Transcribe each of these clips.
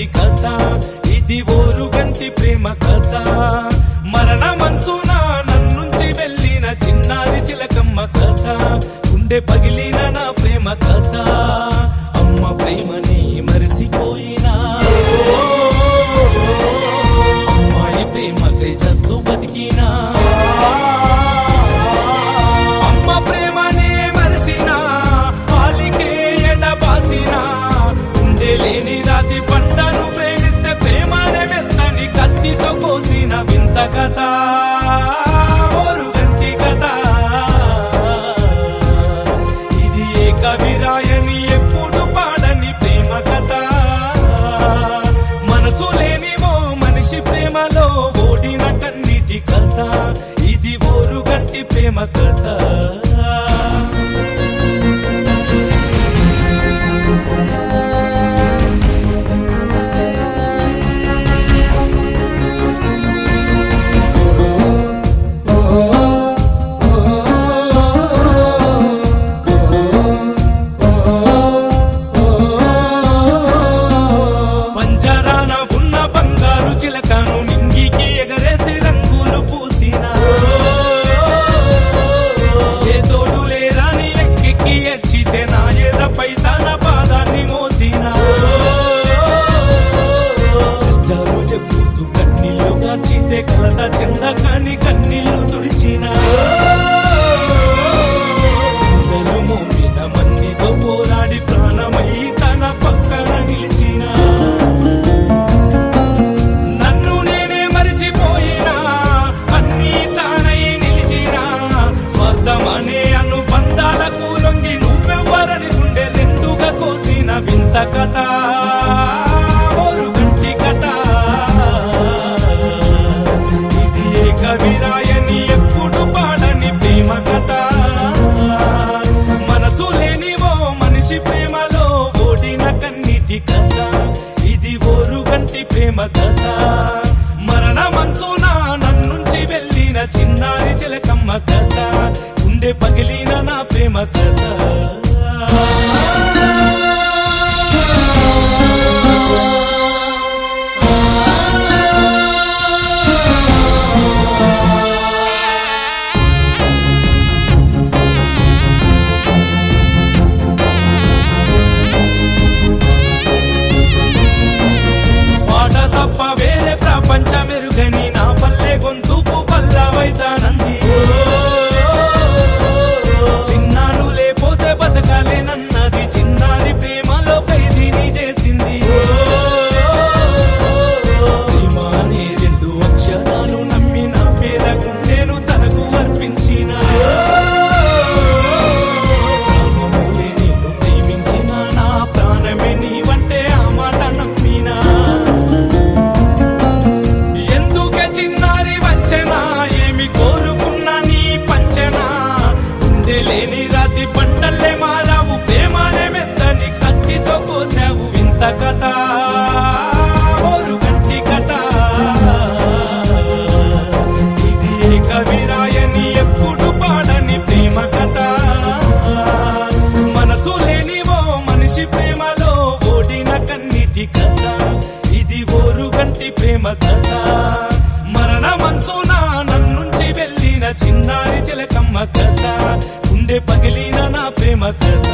గంటి కథ ఇది ఓరు గంటి ప్రేమ కథ మరణ మంచున నన్నుంచి వెళ్ళిన చిన్నారి చిలకమ్మ కథ గుండె పగిలిన నా ప్రేమ కథ అమ్మ ప్రేమని మరిసిపోయినా అమ్మాయి ప్రేమకై చస్తూ బతికినా అమ్మ ప్రేమనే మరిసిన పాలికే ఎడబాసిన ఉండే లేని రాతి పంటను ప్రేమిస్తే ప్రేమనే మెత్తని కత్తితో కోసిన వింత కథ ఓరు గంటి కథ ఇది ఏ కవిరాయని ఎప్పుడు పాడని ప్రేమ కథ మనసు లేనివో మనిషి ప్రేమలో ఓడిన కన్నిటి కథ ఇది ఓరు గంటి ప్రేమ కథ పంజరాన ఉన్న బంగారు చిలకను నింగికి ఎగరేసి రంగులు పూసిన ఏ తోడు లేరాని ఎక్కి ఎచ్చితే నా ఎదపై తన పాదాన్ని మోసిన కష్టాలు చెప్పుతూ కన్నీళ్లు గార్చితే కలత చెందకాని కన్నీళ్లు తుడిచిన గుండెలు మోపిన మందితో పోరాడి ప్రాణమై తన పక్కన నిలిచిన నన్ను నేనే మరిచిపోయినా అన్నీ తానై నిలిచిన స్వార్థమనే అనుబంధాలకు లొంగి నువ్వెవ్వరని గుండె రెండుగా కోసిన వింత కథ ఓరు గంటి కథ ఇది ఏ కవిరాయని ఎప్పుడు పాడని ప్రేమ కథ మనసు లేనివో మనిషి ప్రేమలో ఓడిన కన్నిటి కథ ఇది ఓరు గంటి ప్రేమ కథ మరణ మంచున నన్నుంచి వెళ్ళిన చిన్నారి చిలకమ్మ కథ గుండె పగిలిన నా ప్రేమ కథ పాట తప్ప వేరే ప్రపంచమెరుగని నా పల్లె గొంతుకు పల్లవైతానంది చిన్నాను లేపోతే బతకాలేనన్నది చిన్నారి ప్రేమలో ఖైదీని చేసింది ప్రేమ అనే రెండు అక్షరాలు నమ్మి నా పేద గుండెను తనకు అర్పించిన ప్రాణములే నిన్ను ప్రేమించిన నా ప్రాణమే నీవంటే ఆ మాట నమ్మినా ఎందుకే చిన్నారి వచ్చనా ఏమి కోరుకున్నా నీ పంచనా ఉండే లేని రాతి పంటల్లే మారావు ప్రేమానే మెత్తని కత్తితో కోసావు వింత కథ ఓరు గంటి కథ ఇది ఏ కవిరాయని ఎప్పుడు పాడని ప్రేమ కథ మనసు లేనివో మనిషి ప్రేమలో ఓడిన కన్నిటి కథ ఇది ఓరు గంటి ప్రేమ కథ మరణ మంచున నన్నుంచి వెళ్ళిన చిన్నారి చిలకమ్మ కథ గుండె పగిలిన నా ప్రేమ కథ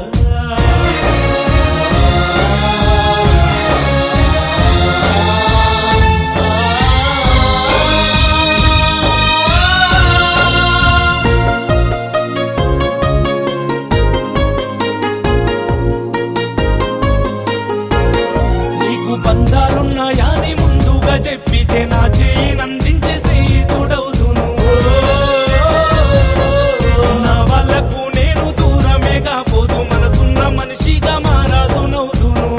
నీకు బంధాలున్నాయా అని ముందుగా చెప్పితే నా చేయి నందించి స్నేహితుడవుదును నా వాళ్ళకు నేను దూరమే కాపోదు మనసున్న మనిషిగా మారాజునవుదును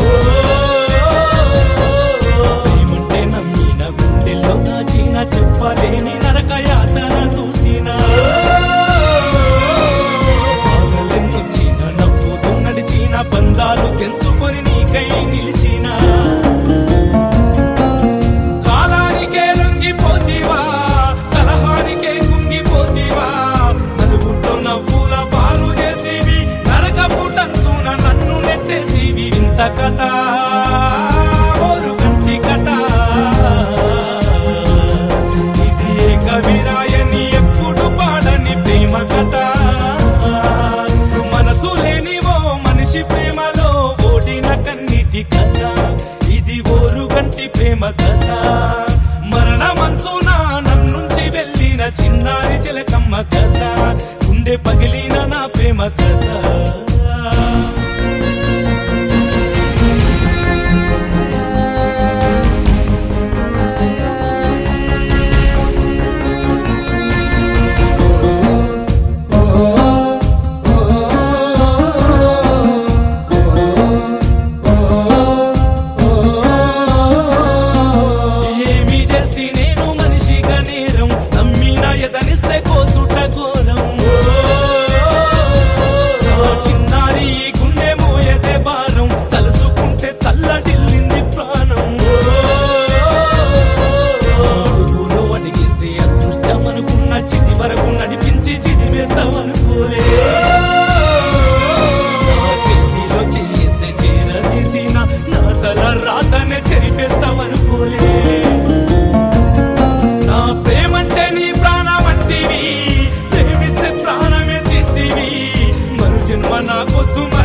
ప్రేమంటే నమ్మిన గుండెల్లో దాచిన చెప్పలేని నరక యాతన చూసిన బాధలెన్నొచ్చిన నవ్వుతూ నడిచిన బంధాలు తెంచుకొని నీకై నిలిచిన కాలానికే లొంగిపోతే ఓరుగంటి ప్రేమ కథ మరణ మంచున నన్నుంచి వెళ్ళిన చిన్నారి చిలకమ్మ కథ గుండె పగిలిన నా ప్రేమ కథ ఏమి చేస్తే నేను మనిషిగా నేరం నమ్మిన ఎదనిస్తే కోసుట ఘోరం ఆ చిన్నారి ఈ గుండె మోయదే భారం తలుసుకుంటే తల్లడిల్లింది ప్రాణం అడుగులో అడిగిస్తే అదృష్టం అనుకున్న చిది వరకు నడిపించి చిది వేస్తామనుకోలే నా చేతిలో చేయిస్తే చేరదీసిన నా తల రాతనే చెరిపేస్తామనుకోలే నా ప్రేమంటే నీ ప్రాణమంటివి ప్రేమిస్తే ప్రాణమే తీస్తివి మరు జన్మ నాకొద్దు